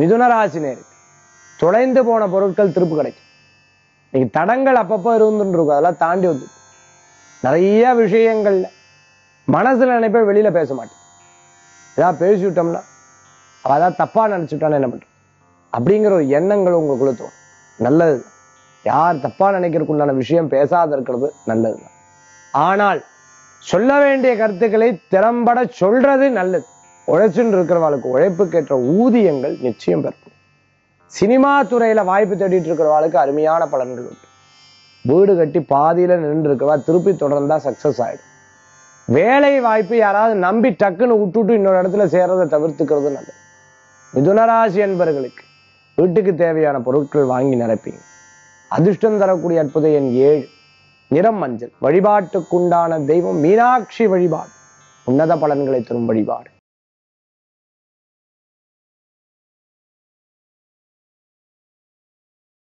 மிதுன ராசி நேருக்கு தொலைந்து போன பொருட்கள் திருப்பு கிடைக்கும் இன்னைக்கு தடங்கள் அப்பப்போ இருந்துட்டு இருக்கும் அதெல்லாம் தாண்டி வந்து நிறைய விஷயங்கள்ல மனசுல நினைப்ப வெளியில பேச மாட்டேன் ஏதாவது பேசி விட்டோம்னா அவ அதான் தப்பா நினைச்சுட்டான்னு என்ன பண்றது அப்படிங்கிற ஒரு எண்ணங்கள் உங்களுக்குள்ள தோணும் நல்லது யார் தப்பா நினைக்கிறதுக்கு உண்டான விஷயம் பேசாத இருக்கிறது நல்லது ஆனால் சொல்ல வேண்டிய கருத்துக்களை திறம்பட சொல்றது நல்லது உழைச்சுன்னு இருக்கிறவாளுக்கு உழைப்புக்கேற்ற ஊதியங்கள் நிச்சயம் பெறும் சினிமா துறையில வாய்ப்பு தேடிட்டு இருக்கிறவாளுக்கு அருமையான பலன்கள் உண்டு வீடு கட்டி பாதியில நின்று இருக்கிறவா திருப்பி தொடர்ந்தா சக்சஸ் ஆயிடும் வேலை வாய்ப்பு யாராவது நம்பி டக்குன்னு விட்டுட்டு இன்னொரு இடத்துல சேர்றதை தவிர்த்துக்கிறது நல்லது மிதுனராசி என்பர்களுக்கு வீட்டுக்கு தேவையான பொருட்கள் வாங்கி நிரப்பீங்க அதிர்ஷ்டம் தரக்கூடிய அற்புத எண் ஏழு நிறம் மஞ்சள் வழிபாட்டுக்குண்டான தெய்வம் மீனாட்சி வழிபாடு உன்னத பலன்களை தரும் வழிபாடு